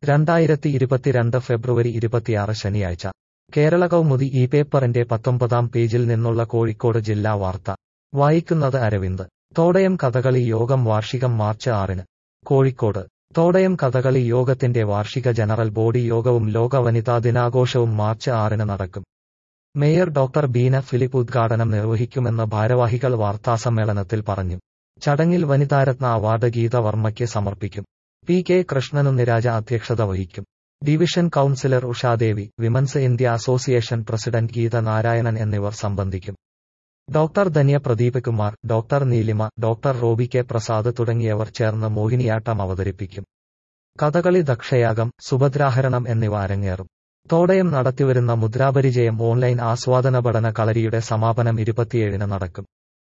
രണ്ടായിരത്തി ഇരുപത്തിരണ്ട് ഫെബ്രുവരി ഇരുപത്തിയാറ് ശനിയാഴ്ച കേരള കൗമുദി ഈ പേപ്പറിന്റെ പത്തൊമ്പതാം പേജിൽ നിന്നുള്ള കോഴിക്കോട് ജില്ലാ വാർത്ത വായിക്കുന്നത് അരവിന്ദ് തോടയം കഥകളി യോഗം വാർഷികം മാർച്ച് ആറിന് കോഴിക്കോട് തോടയം കഥകളി യോഗത്തിന്റെ വാർഷിക ജനറൽ ബോഡി യോഗവും ലോക വനിതാ ദിനാഘോഷവും മാർച്ച് ആറിന് നടക്കും മേയർ ഡോക്ടർ ബീന ഫിലിപ്പ് ഉദ്ഘാടനം നിർവഹിക്കുമെന്ന് ഭാരവാഹികൾ വാർത്താസമ്മേളനത്തിൽ പറഞ്ഞു ചടങ്ങിൽ വനിതാരത്ന അവാർഡ് ഗീത വർമ്മയ്ക്ക് സമർപ്പിക്കും പി കെ കൃഷ്ണനും നിരാജ അധ്യക്ഷത വഹിക്കും division councillor Ushadevi women's India association president Geetha Narayanan എന്നിവർ സംബന്ധിക്കും doctor Dhanya Pradeep Kumar doctor Neelima doctor Roby K Prasad തുടങ്ങിയവർ ചേർന്ന് മോഹിനിയാട്ടം അവതരിപ്പിക്കും കഥകളി ദക്ഷയാഗം സുഭദ്രാഹരണം എന്നിവ അരങ്ങേറും തോടയം നടത്തിവരുന്ന മുദ്രാപരിചയം ഓൺലൈൻ ആസ്വാദന പഠന കളരിയുടെ സമാപനം ഇരുപത്തിയേഴിന് നടക്കും